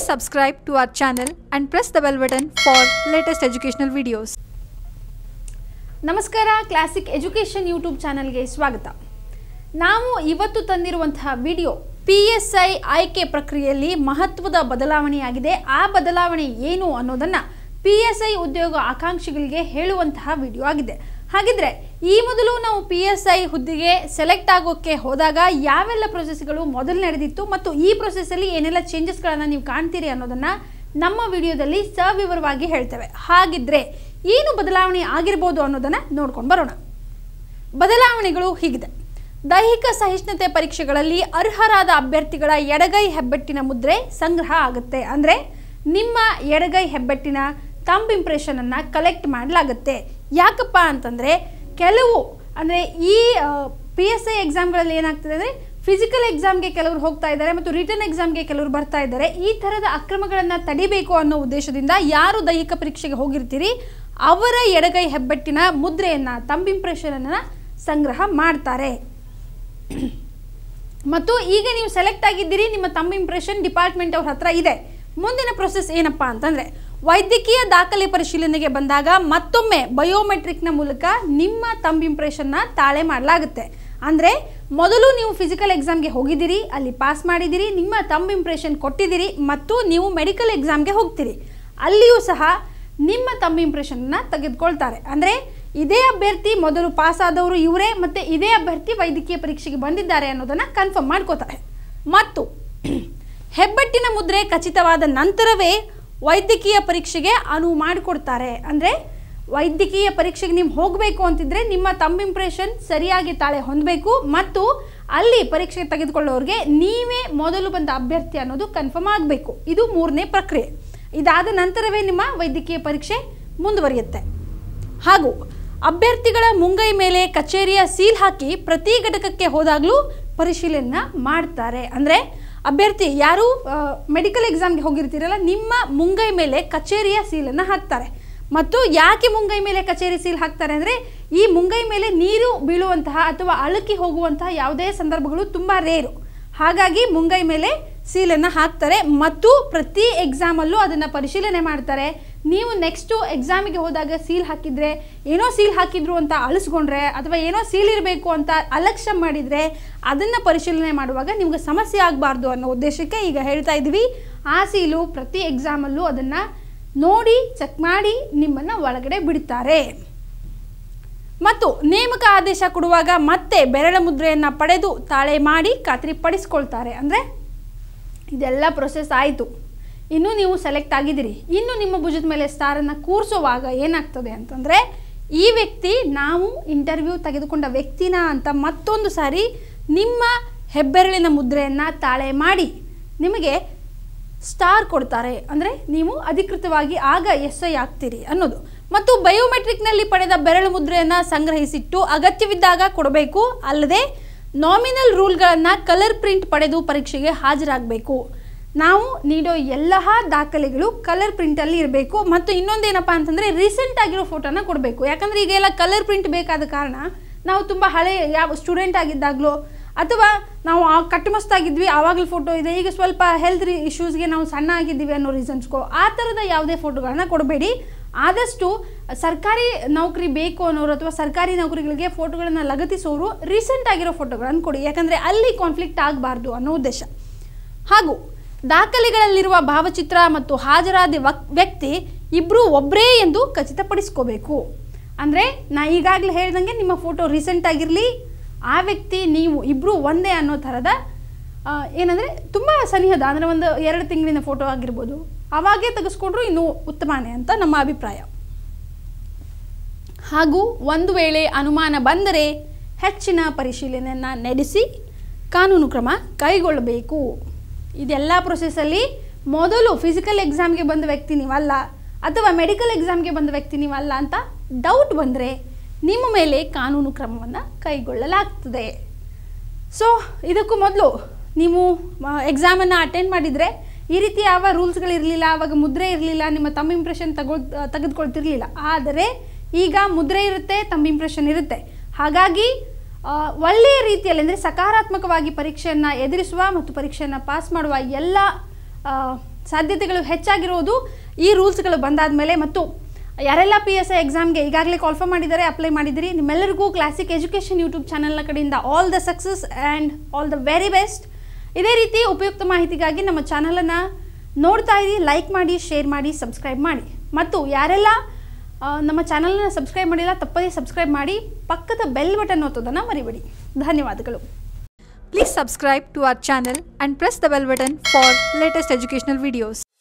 subscribe to our channel and press the bell button for latest educational videos. ನಮಸ್ಕಾರ classic education YouTube ಚಾನಲ್ಗೆ ಸ್ವಾಗತ ನಾವು ಇವತ್ತು ತಂದಿರುವಂತಹ ವಿಡಿಯೋ ಪಿ ಎಸ್ ಐ ಆಯ್ಕೆ ಪ್ರಕ್ರಿಯೆಯಲ್ಲಿ ಮಹತ್ವದ ಬದಲಾವಣೆಯಾಗಿದೆ ಆ ಬದಲಾವಣೆ ಏನು ಅನ್ನೋದನ್ನು ಪಿ ಎಸ್ ಐ ಉದ್ಯೋಗ ಆಕಾಂಕ್ಷಿಗಳಿಗೆ ಹೇಳುವಂತಹ ವಿಡಿಯೋ ಆಗಿದೆ ಹಾಗಿದ್ರೆ ಈ ಮೊದಲು ನಾವು ಪಿ ಎಸ್ ಐ ಹುದ್ದೆಗೆ ಸೆಲೆಕ್ಟ್ ಆಗೋಕ್ಕೆ ಹೋದಾಗ ಯಾವೆಲ್ಲ ಪ್ರೊಸೆಸ್ಗಳು ಮೊದಲು ನಡೆದಿತ್ತು ಮತ್ತು ಈ ಪ್ರೊಸೆಸ್ಸಲ್ಲಿ ಏನೆಲ್ಲ ಚೇಂಜಸ್ಗಳನ್ನು ನೀವು ಕಾಣ್ತೀರಿ ಅನ್ನೋದನ್ನು ನಮ್ಮ ವಿಡಿಯೋದಲ್ಲಿ ಸವಿವರವಾಗಿ ಹೇಳ್ತೇವೆ ಹಾಗಿದ್ರೆ ಏನು ಬದಲಾವಣೆ ಆಗಿರ್ಬೋದು ಅನ್ನೋದನ್ನು ನೋಡ್ಕೊಂಡು ಬರೋಣ ಬದಲಾವಣೆಗಳು ಹೀಗಿದೆ ದೈಹಿಕ ಸಹಿಷ್ಣುತೆ ಪರೀಕ್ಷೆಗಳಲ್ಲಿ ಅರ್ಹರಾದ ಅಭ್ಯರ್ಥಿಗಳ ಎಡಗೈ ಹೆಬ್ಬೆಟ್ಟಿನ ಮುದ್ರೆ ಸಂಗ್ರಹ ಆಗುತ್ತೆ ಅಂದರೆ ನಿಮ್ಮ ಎಡಗೈ ಹೆಬ್ಬೆಟ್ಟಿನ ತಂಬ್ ಇಂಪ್ರೆಷನನ್ನು ಕಲೆಕ್ಟ್ ಮಾಡಲಾಗುತ್ತೆ ಯಾಕಪ್ಪ ಅಂತಂದರೆ ಕೆಲವು ಅಂದರೆ ಈ ಪಿ ಎಸ್ ಐ ಎಕ್ಸಾಮ್ಗಳಲ್ಲಿ ಏನಾಗ್ತದೆ ಅಂದರೆ ಫಿಸಿಕಲ್ ಎಕ್ಸಾಮ್ಗೆ ಕೆಲವರು ಹೋಗ್ತಾ ಇದ್ದಾರೆ ಮತ್ತು ರಿಟರ್ನ್ ಎಕ್ಸಾಮ್ಗೆ ಕೆಲವರು ಬರ್ತಾ ಇದ್ದಾರೆ ಈ ಥರದ ಅಕ್ರಮಗಳನ್ನು ತಡಿಬೇಕು ಅನ್ನೋ ಉದ್ದೇಶದಿಂದ ಯಾರು ದೈಹಿಕ ಪರೀಕ್ಷೆಗೆ ಹೋಗಿರ್ತೀರಿ ಅವರ ಎಡಗೈ ಹೆಬ್ಬೆಟ್ಟಿನ ಮುದ್ರೆಯನ್ನು ತಂಬ್ ಇಂಪ್ರೆಷನನ್ನು ಸಂಗ್ರಹ ಮಾಡ್ತಾರೆ ಮತ್ತು ಈಗ ನೀವು ಸೆಲೆಕ್ಟ್ ಆಗಿದ್ದೀರಿ ನಿಮ್ಮ ತಮ್ಮ ಇಂಪ್ರೆಷನ್ ಡಿಪಾರ್ಟ್ಮೆಂಟ್ ಅವ್ರ ಹತ್ರ ಇದೆ ಮುಂದಿನ ಪ್ರೊಸೆಸ್ ಏನಪ್ಪ ಅಂತಂದರೆ ವೈದ್ಯಕೀಯ ದಾಖಲೆ ಪರಿಶೀಲನೆಗೆ ಬಂದಾಗ ಮತ್ತೊಮ್ಮೆ ಬಯೋಮೆಟ್ರಿಕ್ನ ಮೂಲಕ ನಿಮ್ಮ ತಂಬ್ ಇಂಪ್ರೆಷನ್ನ ತಾಳೆ ಮಾಡಲಾಗುತ್ತೆ ಅಂದರೆ ಮೊದಲು ನೀವು ಫಿಸಿಕಲ್ ಎಕ್ಸಾಮ್ಗೆ ಹೋಗಿದ್ದೀರಿ ಅಲ್ಲಿ ಪಾಸ್ ಮಾಡಿದ್ದೀರಿ ನಿಮ್ಮ ತಂಬ್ ಇಂಪ್ರೆಷನ್ ಕೊಟ್ಟಿದ್ದೀರಿ ಮತ್ತು ನೀವು ಮೆಡಿಕಲ್ ಎಕ್ಸಾಮ್ಗೆ ಹೋಗ್ತೀರಿ ಅಲ್ಲಿಯೂ ಸಹ ನಿಮ್ಮ ತಮ್ಮ ಇಂಪ್ರೆಷನ್ನ ತೆಗೆದುಕೊಳ್ತಾರೆ ಅಂದರೆ ಇದೇ ಅಭ್ಯರ್ಥಿ ಮೊದಲು ಪಾಸ್ ಆದವರು ಇವರೇ ಮತ್ತು ಇದೇ ಅಭ್ಯರ್ಥಿ ವೈದ್ಯಕೀಯ ಪರೀಕ್ಷೆಗೆ ಬಂದಿದ್ದಾರೆ ಅನ್ನೋದನ್ನು ಕನ್ಫರ್ಮ್ ಮಾಡ್ಕೋತಾರೆ ಮತ್ತು ಹೆಬ್ಬೆಟ್ಟಿನ ಮುದ್ರೆ ಖಚಿತವಾದ ನಂತರವೇ ವೈದ್ಯಕೀಯ ಪರೀಕ್ಷೆಗೆ ಅನುವು ಮಾಡಿಕೊಡ್ತಾರೆ ಅಂದರೆ ವೈದ್ಯಕೀಯ ಪರೀಕ್ಷೆಗೆ ನೀವು ಹೋಗಬೇಕು ಅಂತಿದ್ರೆ ನಿಮ್ಮ ತಮ್ಮ ಇಂಪ್ರೆಷನ್ ಸರಿಯಾಗಿ ತಾಳೆ ಹೊಂದಬೇಕು ಮತ್ತು ಅಲ್ಲಿ ಪರೀಕ್ಷೆ ತೆಗೆದುಕೊಳ್ಳೋರಿಗೆ ನೀವೇ ಮೊದಲು ಬಂದ ಅಭ್ಯರ್ಥಿ ಅನ್ನೋದು ಕನ್ಫರ್ಮ್ ಆಗಬೇಕು ಇದು ಮೂರನೇ ಪ್ರಕ್ರಿಯೆ ಇದಾದ ನಂತರವೇ ನಿಮ್ಮ ವೈದ್ಯಕೀಯ ಪರೀಕ್ಷೆ ಮುಂದುವರಿಯುತ್ತೆ ಹಾಗೂ ಅಭ್ಯರ್ಥಿಗಳ ಮುಂಗೈ ಮೇಲೆ ಕಚೇರಿಯ ಸೀಲ್ ಹಾಕಿ ಪ್ರತಿ ಘಟಕಕ್ಕೆ ಹೋದಾಗಲೂ ಪರಿಶೀಲನೆ ಮಾಡ್ತಾರೆ ಅಂದರೆ ಅಭ್ಯರ್ಥಿ ಯಾರು ಮೆಡಿಕಲ್ ಎಕ್ಸಾಮ್ಗೆ ಹೋಗಿರ್ತೀರಲ್ಲ ನಿಮ್ಮ ಮುಂಗೈ ಮೇಲೆ ಕಚೇರಿಯ ಸೀಲನ್ನು ಹಾಕ್ತಾರೆ ಮತ್ತು ಯಾಕೆ ಮುಂಗೈ ಮೇಲೆ ಕಚೇರಿ ಸೀಲ್ ಹಾಕ್ತಾರೆ ಅಂದರೆ ಈ ಮುಂಗೈ ಮೇಲೆ ನೀರು ಬೀಳುವಂತಹ ಅಥವಾ ಅಳುಕಿ ಹೋಗುವಂತಹ ಯಾವುದೇ ಸಂದರ್ಭಗಳು ತುಂಬ ರೇರು ಹಾಗಾಗಿ ಮುಂಗೈ ಮೇಲೆ ಸೀಲನ್ನು ಹಾಕ್ತಾರೆ ಮತ್ತು ಪ್ರತಿ ಎಕ್ಸಾಮಲ್ಲೂ ಅದನ್ನು ಪರಿಶೀಲನೆ ಮಾಡ್ತಾರೆ ನೀವು ನೆಕ್ಸ್ಟು ಎಕ್ಸಾಮಿಗೆ ಹೋದಾಗ ಸೀಲ್ ಹಾಕಿದರೆ ಏನೋ ಸೀಲ್ ಹಾಕಿದ್ರು ಅಂತ ಅಳಿಸ್ಕೊಂಡ್ರೆ ಅಥವಾ ಏನೋ ಸೀಲ್ ಇರಬೇಕು ಅಂತ ಅಲಕ್ಷ್ಯ ಮಾಡಿದರೆ ಅದನ್ನು ಪರಿಶೀಲನೆ ಮಾಡುವಾಗ ನಿಮ್ಗೆ ಸಮಸ್ಯೆ ಆಗಬಾರ್ದು ಅನ್ನೋ ಉದ್ದೇಶಕ್ಕೆ ಈಗ ಹೇಳ್ತಾ ಇದ್ವಿ ಆ ಸೀಲು ಪ್ರತಿ ಎಕ್ಸಾಮಲ್ಲೂ ಅದನ್ನು ನೋಡಿ ಚೆಕ್ ಮಾಡಿ ನಿಮ್ಮನ್ನು ಒಳಗಡೆ ಬಿಡ್ತಾರೆ ಮತ್ತು ನೇಮಕ ಆದೇಶ ಕೊಡುವಾಗ ಮತ್ತೆ ಬೆರಳ ಮುದ್ರೆಯನ್ನು ಪಡೆದು ತಾಳೆ ಮಾಡಿ ಖಾತ್ರಿಪಡಿಸ್ಕೊಳ್ತಾರೆ ಅಂದರೆ ಇದೆಲ್ಲ ಪ್ರೊಸೆಸ್ ಆಯಿತು ಇನ್ನು ನೀವು ಸೆಲೆಕ್ಟ್ ಆಗಿದ್ದೀರಿ ಇನ್ನು ನಿಮ್ಮ ಭುಜದ ಮೇಲೆ ಸ್ಟಾರನ್ನು ಕೂರಿಸುವಾಗ ಏನಾಗ್ತದೆ ಅಂತಂದರೆ ಈ ವ್ಯಕ್ತಿ ನಾವು ಇಂಟರ್ವ್ಯೂ ತೆಗೆದುಕೊಂಡ ವ್ಯಕ್ತಿನ ಅಂತ ಮತ್ತೊಂದು ಸಾರಿ ನಿಮ್ಮ ಹೆಬ್ಬೆರಳಿನ ಮುದ್ರೆಯನ್ನು ತಾಳೆ ಮಾಡಿ ನಿಮಗೆ ಸ್ಟಾರ್ ಕೊಡ್ತಾರೆ ಅಂದರೆ ನೀವು ಅಧಿಕೃತವಾಗಿ ಆಗ ಎಸ್ ಐ ಆಗ್ತೀರಿ ಅನ್ನೋದು ಮತ್ತು ಬಯೋಮೆಟ್ರಿಕ್ನಲ್ಲಿ ಪಡೆದ ಬೆರಳು ಮುದ್ರೆಯನ್ನು ಸಂಗ್ರಹಿಸಿಟ್ಟು ಅಗತ್ಯವಿದ್ದಾಗ ಕೊಡಬೇಕು ಅಲ್ಲದೆ ನಾಮಿನಲ್ ರೂಲ್ಗಳನ್ನು ಕಲರ್ ಪ್ರಿಂಟ್ ಪಡೆದು ಪರೀಕ್ಷೆಗೆ ಹಾಜರಾಗಬೇಕು ನಾವು ನೀಡೋ ಎಲ್ಲ ದಾಖಲೆಗಳು ಕಲರ್ ಪ್ರಿಂಟಲ್ಲಿ ಇರಬೇಕು ಮತ್ತು ಇನ್ನೊಂದೇನಪ್ಪ ಅಂತಂದರೆ ರೀಸೆಂಟ್ ಆಗಿರೋ ಫೋಟೋನ ಕೊಡಬೇಕು ಯಾಕಂದರೆ ಈಗೆಲ್ಲ ಕಲರ್ ಪ್ರಿಂಟ್ ಬೇಕಾದ ಕಾರಣ ನಾವು ತುಂಬ ಹಳೆ ಯಾವ ಸ್ಟೂಡೆಂಟ್ ಆಗಿದ್ದಾಗಲೂ ಅಥವಾ ನಾವು ಆ ಕಟ್ಟುಮಸ್ತಾಗಿದ್ವಿ ಆವಾಗಲೂ ಫೋಟೋ ಇದೆ ಈಗ ಸ್ವಲ್ಪ ಹೆಲ್ತ್ ಇಶ್ಯೂಸ್ಗೆ ನಾವು ಸಣ್ಣ ಆಗಿದ್ದೀವಿ ಅನ್ನೋ ರೀಸನ್ಸ್ಗೋ ಆ ಥರದ ಯಾವುದೇ ಫೋಟೋಗಳನ್ನ ಕೊಡಬೇಡಿ ಆದಷ್ಟು ಸರ್ಕಾರಿ ನೌಕರಿ ಬೇಕು ಅನ್ನೋರು ಅಥವಾ ಸರ್ಕಾರಿ ನೌಕರಿಗಳಿಗೆ ಫೋಟೋಗಳನ್ನು ಲಗತ್ತಿಸೋರು ರೀಸೆಂಟ್ ಆಗಿರೋ ಫೋಟೋಗಳನ್ನು ಕೊಡಿ ಯಾಕಂದರೆ ಅಲ್ಲಿ ಕಾನ್ಫ್ಲಿಕ್ಟ್ ಆಗಬಾರ್ದು ಅನ್ನೋ ಉದ್ದೇಶ ಹಾಗೂ ದಾಖಲೆಗಳಲ್ಲಿರುವ ಭಾವಚಿತ್ರ ಮತ್ತು ಹಾಜರಾದ ವಕ್ ವ್ಯಕ್ತಿ ಇಬ್ಬರು ಒಬ್ಬರೇ ಎಂದು ಖಚಿತಪಡಿಸ್ಕೋಬೇಕು ಅಂದರೆ ನಾ ಈಗಾಗಲೇ ಹೇಳ್ದಂಗೆ ನಿಮ್ಮ ಫೋಟೋ ರೀಸೆಂಟ್ ಆಗಿರಲಿ ಆ ವ್ಯಕ್ತಿ ನೀವು ಇಬ್ಬರು ಒಂದೇ ಅನ್ನೋ ಥರದ ಏನಂದರೆ ತುಂಬ ಸನಿಹದ ಅಂದರೆ ಒಂದು ಎರಡು ತಿಂಗಳಿನ ಫೋಟೋ ಆಗಿರ್ಬೋದು ಅವಾಗೇ ತೆಗೆಸ್ಕೊಂಡ್ರು ಇನ್ನೂ ಉತ್ತಮನೇ ಅಂತ ನಮ್ಮ ಅಭಿಪ್ರಾಯ ಹಾಗೂ ಒಂದು ವೇಳೆ ಅನುಮಾನ ಬಂದರೆ ಹೆಚ್ಚಿನ ಪರಿಶೀಲನೆಯನ್ನು ನಡೆಸಿ ಕಾನೂನು ಕ್ರಮ ಕೈಗೊಳ್ಳಬೇಕು ಇದೆಲ್ಲ ಪ್ರೊಸೆಸಲ್ಲಿ ಮೊದಲು ಫಿಸಿಕಲ್ ಎಕ್ಸಾಮ್ಗೆ ಬಂದ ವ್ಯಕ್ತಿ ನೀವಲ್ಲ ಅಥವಾ ಮೆಡಿಕಲ್ ಎಕ್ಸಾಮ್ಗೆ ಬಂದ ವ್ಯಕ್ತಿ ನೀವಲ್ಲ ಅಂತ ಡೌಟ್ ಬಂದರೆ ನಿಮ್ಮ ಮೇಲೆ ಕಾನೂನು ಕ್ರಮವನ್ನು ಕೈಗೊಳ್ಳಲಾಗ್ತದೆ ಸೊ ಇದಕ್ಕೂ ಮೊದಲು ನೀವು ಎಕ್ಸಾಮನ್ನು ಅಟೆಂಡ್ ಮಾಡಿದರೆ ಈ ರೀತಿ ಯಾವ ರೂಲ್ಸ್ಗಳಿರಲಿಲ್ಲ ಆವಾಗ ಮುದ್ರೆ ಇರಲಿಲ್ಲ ನಿಮ್ಮ ತಮ್ಮ ಇಂಪ್ರೆಷನ್ ತಗೊ ತೆಗೆದುಕೊಳ್ತಿರ್ಲಿಲ್ಲ ಆದರೆ ಈಗ ಮುದ್ರೆ ಇರುತ್ತೆ ತಮ್ಮ ಇಂಪ್ರೆಷನ್ ಇರುತ್ತೆ ಹಾಗಾಗಿ ಆ, ಒಳ್ಳೆಯ ರೀತಿಯಲ್ಲಿ ಅಂದರೆ ಸಕಾರಾತ್ಮಕವಾಗಿ ಪರೀಕ್ಷೆಯನ್ನು ಎದುರಿಸುವ ಮತ್ತು ಪರೀಕ್ಷೆಯನ್ನು ಪಾಸ್ ಮಾಡುವ ಎಲ್ಲ ಸಾಧ್ಯತೆಗಳು ಹೆಚ್ಚಾಗಿರೋದು ಈ ರೂಲ್ಸ್ಗಳು ಬಂದಾದ ಮೇಲೆ ಮತ್ತು ಯಾರೆಲ್ಲ ಪಿ ಎಸ್ ಐ ಎಕ್ಸಾಮ್ಗೆ ಈಗಾಗಲೇ ಕಾಲ್ಫರ್ ಮಾಡಿದ್ದಾರೆ ಅಪ್ಲೈ ಮಾಡಿದಿರಿ ನಿಮ್ಮೆಲ್ಲರಿಗೂ ಕ್ಲಾಸಿಕ್ ಎಜುಕೇಷನ್ ಯೂಟ್ಯೂಬ್ ಚಾನಲ್ನ ಕಡೆಯಿಂದ all the success and all the very best ಇದೇ ರೀತಿ ಉಪಯುಕ್ತ ಮಾಹಿತಿಗಾಗಿ ನಮ್ಮ ಚಾನಲನ್ನು ನೋಡ್ತಾ ಇರಿ ಲೈಕ್ ಮಾಡಿ ಶೇರ್ ಮಾಡಿ ಸಬ್ಸ್ಕ್ರೈಬ್ ಮಾಡಿ ಮತ್ತು ಯಾರೆಲ್ಲ ಆ, ನಮ್ಮ ಚಾನಲ್ನ ಸಬ್ಸ್ಕ್ರೈಬ್ ಮಾಡಿಲ್ಲ ತಪ್ಪದೇ ಸಬ್ಸ್ಕ್ರೈಬ್ ಮಾಡಿ ಪಕ್ಕದ ಬೆಲ್ ಬಟನ್ ಒತ್ತೋದನ್ನು ಮರಿಬೇಡಿ ಧನ್ಯವಾದಗಳು Please subscribe to our channel and press the bell button for latest educational videos.